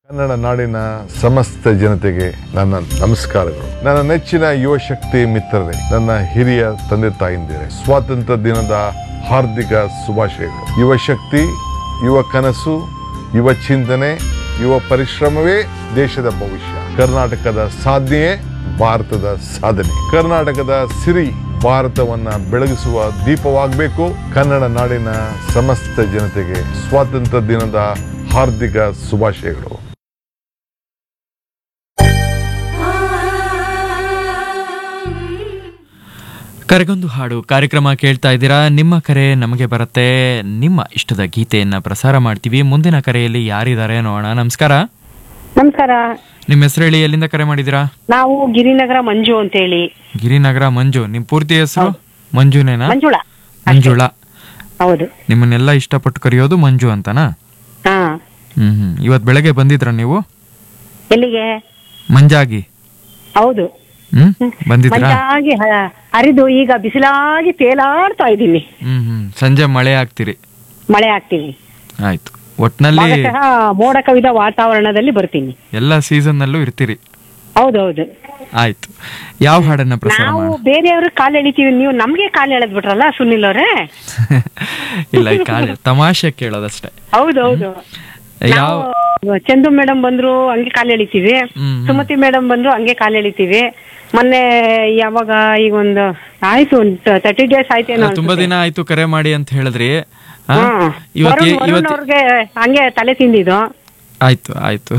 ಕನ್ನಡ ನಾಡಿನ ಸಮಸ್ತ ಜನತೆಗೆ ನನ್ನ ನಮಸ್ಕಾರಗಳು ನನ್ನ ನೆಚ್ಚಿನ ಯುವ ಶಕ್ತಿ ಮಿತ್ರರೇ ನನ್ನ ಹಿರಿಯ ತಂದೆ ತಾಯಿಂದಿರೇ ಸ್ವಾತಂತ್ರ್ಯ ದಿನದ ಹಾರ್ದಿಕ ಶುಭಾಶಯಗಳು ಯುವ ಶಕ್ತಿ ಯುವ ಕನಸು ಯುವ ಚಿಂತನೆ ಯುವ ಪರಿಶ್ರಮವೇ ದೇಶದ ಭವಿಷ್ಯ ಕರ್ನಾಟಕದ ಸಾಧನೆಯೇ ಭಾರತದ ಸಾಧನೆ ಕರ್ನಾಟಕದ ಸಿರಿ ಭಾರತವನ್ನ ಬೆಳಗಿಸುವ ದೀಪವಾಗಬೇಕು ಕನ್ನಡ ನಾಡಿನ ಸಮಸ್ತ ಜನತೆಗೆ ಸ್ವಾತಂತ್ರ್ಯ ದಿನದ ಹಾರ್ದಿಕ ಶುಭಾಶಯಗಳು ಕರೆಗೊಂದು ಹಾಡು ಕಾರ್ಯಕ್ರಮ ಕೇಳ್ತಾ ಇದ್ದೀರಾ ನಿಮ್ಮ ಕರೆ ನಮಗೆ ಬರುತ್ತೆ ನಿಮ್ಮ ಇಷ್ಟದ ಗೀತೆಯನ್ನ ಪ್ರಸಾರ ಮಾಡ್ತೀವಿ ಮುಂದಿನ ಕರೆಯಲ್ಲಿ ಯಾರಿದ್ದಾರೆ ನೋಡೋಣ ನಮಸ್ಕಾರ ನಮಸ್ಕಾರ ನಿಮ್ಮ ಹೆಸರು ಹೇಳಿ ಎಲ್ಲಿಂದ ಕರೆ ಮಾಡಿದ್ದೀರಾ ನಾವು ಗಿರಿನಗರ ಮಂಜು ಅಂತ ಹೇಳಿ ಗಿರಿನಗರ ಮಂಜು ನಿಮ್ ಪೂರ್ತಿ ಹೆಸರು ಮಂಜುನೇನಾ ಮಂಜುಳ ಮಂಜುಳ ಹೌದು ನಿಮ್ಮನ್ನೆಲ್ಲ ಇಷ್ಟಪಟ್ಟು ಕರೆಯೋದು ಮಂಜು ಅಂತನಾ ಹಾ ಹ್ಮ್ ಹ್ಮ್ ಇವತ್ ಬೆಳಗ್ಗೆ ಬಂದಿದ್ರ ನೀವು ಎಲ್ಲಿಗೆ ಮಂಜಾಗಿ ಹೌದು ಹ್ಮ್ ಬಂದಿದ್ರಾ ಮಂಜಾಗಿ ಹ- ಹರಿದು ಈಗ ಬಿಸಿಲಾಗಿ ತೇಲಾಡ್ತಾ ಇದ್ದೀನಿ ಹ್ಮ್ ಹ್ಮ್ ಸಂಜೆ ಮಳೆ ಆಗ್ತೀರಿ ಮಳೆ ಆಗ್ತೀನಿ ಆಯ್ತು ಒಟ್ನಲ್ಲಿ ಭಾಗಶಃ ಮೋಡ ಕವಿದ ವಾತಾವರಣದಲ್ಲಿ ಬರ್ತೀನಿ ಎಲ್ಲ ಸೀಸನ್ ನಲ್ಲೂ ಇರ್ತೀರಿ ಹೌದೌದು ಆಯ್ತು ಯಾವ ಹಾಡನ್ನ ಪ್ರಸಾರ ನಾವು ಮಾಡ ಬೇರೆಯವ್ರ ಕಾಲ್ ಎಳಿತೀವಿ ನೀವು ನಮ್ಗೆ ಕಾಲ್ ಎಳೆದ್ ಬಿಟ್ರಲ್ಲ ಸುನಿಲ್ ಅವ್ರೆ ಇಲ್ಲ ಈ ಕಾಲ ತಮಾಷೆ ಕೇಳೋದಷ್ಟೇ ಹೌದೌದು ಯಾವ ನಾವು ಚಂದು ಮೇಡಮ್ ಬಂದ್ರು ಹಂಗೆ ಕಾಲ್ ಎಳಿತೀವಿ ಹ್ಮ್. ಸುಮತಿ ಮೇಡಮ್ ಬಂದ್ರು ಹಂಗೆ ಕಾಲ್ ಎಳಿತೀವಿ ಮೊನ್ನೆ ಯಾವಾಗ ಈಗ ಒಂದು ಆಯ್ತು ತರ್ಟಿ ಡೇಸ್ ಆಯ್ತೇನೋ ತುಂಬಾ ದಿನ ಆಯ್ತು ಕರೆ ಮಾಡಿ ಅಂತ ಹೇಳಿದ್ರಿ ಆ? ಹ್ಮ್. ಇವತ್ತು ವರುಣ್- ವರುಣ್ ಇವತ್ತು ಅವ್ರಿಗೆ ಹಂಗೆ ತಲೆ ತಿಂದಿದ್ದು ಆಯ್ತು ಆಯ್ತು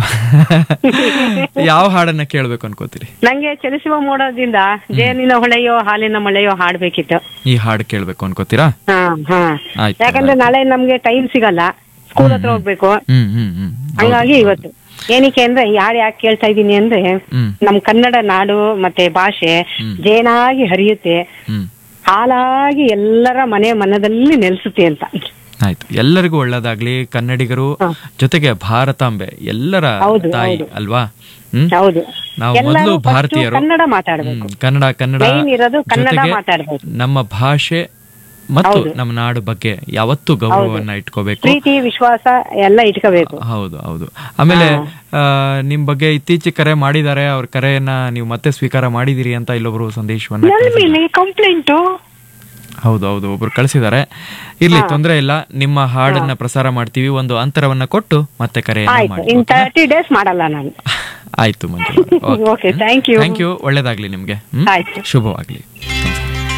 ಯಾವ ಹಾಡನ್ನ ಕೇಳ್ಬೇಕು ಅನ್ಕೋತೀರಿ ನಂಗೆ ಚಲಿಸುವ ಮೋಡದಿಂದ ಜೇನಿನ ಹೊಳೆಯೋ ಹಾಲಿನ ಮಳೆಯೋ ಹಾಡ್ಬೇಕಿತ್ತು ಈ ಹಾಡು ಕೇಳ್ಬೇಕು ಅನ್ಕೋತೀರಾ ಹಾ ಹಾ ಆಯ್ತು, ಯಾಕಂದ್ರೆ ನಾಳೆ ನಮ್ಗೆ ಟೈಮ್ ಸಿಗಲ್ಲ ಸ್ಕೂಲ್ ಹತ್ರ ಹೋಗ್ಬೇಕು ಹ್ಮ್ ಹ್ಮ್ ಹ್ಮ್ ಹಂಗಾಗಿ ಇವತ್ತು ಏನಕ್ಕೆ ಅಂದ್ರೆ ಯಾರು ಯಾಕೆ ಕೇಳ್ತಾ ಇದೀನಿ ಅಂದ್ರೆ ಹ್ಮ್ ನಮ್ ಕನ್ನಡ ನಾಡು ಮತ್ತೆ ಭಾಷೆ ಜೇನಾಗಿ ಹರಿಯುತ್ತೆ ಹ್ಮ್ ಹಾಲಾಗಿ ಎಲ್ಲರ ಮನೆ ಮನದಲ್ಲಿ ನೆಲೆಸುತ್ತೆ ಅಂತ ಆಯ್ತು ಎಲ್ಲರಿಗೂ ಒಳ್ಳೇದಾಗ್ಲಿ ಕನ್ನಡಿಗರು ಜೊತೆಗೆ ಭಾರತಾಂಬೆ ಎಲ್ಲರ ಹೌದು, ತಾಯಿ ಹೌದು. ಅಲ್ವಾ ಹ್ಮ್ ಹೌದು ನಾವು ಎಲ್ಲರೂ ಮೊದಲು first ಭಾರತೀಯರು ಕನ್ನಡ ಮಾತಾಡ್ಬೇಕು ಹ್ಮ್, ಕನ್ನಡ ಕನ್ನಡ Main ಇರೋದು ಕನ್ನಡ ಜೊತೆಗೆ ಮಾತಾಡ್ಬೇಕು. ನಮ್ಮ ಭಾಷೆ ಮತ್ತು ಹೌದು. ನಮ್ಮ ನಾಡು ಬಗ್ಗೆ ಯಾವತ್ತೂ ಗೌರವವನ್ನ ಇಟ್ಕೋಬೇಕು ಪ್ರೀತಿ ವಿಶ್ವಾಸ ಎಲ್ಲ ಇಟ್ಕೋಬೇಕು ಹೌದು ಹೌದು ಆಮೇಲೆ ಆ, ನಿಮ್ ಬಗ್ಗೆ ಇತ್ತೀಚೆಗೆ ಕರೆ ಮಾಡಿದ್ದಾರೆ ಅವ್ರ ಕರೆಯನ್ನ ನೀವು ಮತ್ತೆ ಸ್ವೀಕಾರ ಮಾಡಿದಿರಿ ಅಂತ ಇಲ್ಲೊಬ್ರು ಸಂದೇಶವನ್ನ ನನ್ ಮೇಲೆ ಕಂಪ್ಲೇಂಟು ಹೌದು ಹೌದು ಒಬ್ರು ಕಳಿಸಿದ್ದಾರೆ ಇರ್ಲಿ ತೊಂದರೆ ಇಲ್ಲ ನಿಮ್ಮ ಹಾಡನ್ನ ಪ್ರಸಾರ ಮಾಡ್ತೀವಿ ಒಂದು ಅಂತರವನ್ನ ಕೊಟ್ಟು ಮತ್ತೆ ಕರೆಯನ್ನ ಆಯ್ತು ಮಾಡಿ ಇನ್ ತರ್ಟಿ ಡೇಸ್ ಮಾಡಲ್ಲ ನಾನು ಆಯ್ತು Manju okay thank you thank you ಒಳ್ಳೇದಾಗ್ಲಿ ನಿಮ್ಗೆ ಹ್ಮ್? ಆಯ್ತು ಶುಭವಾಗ್ಲಿ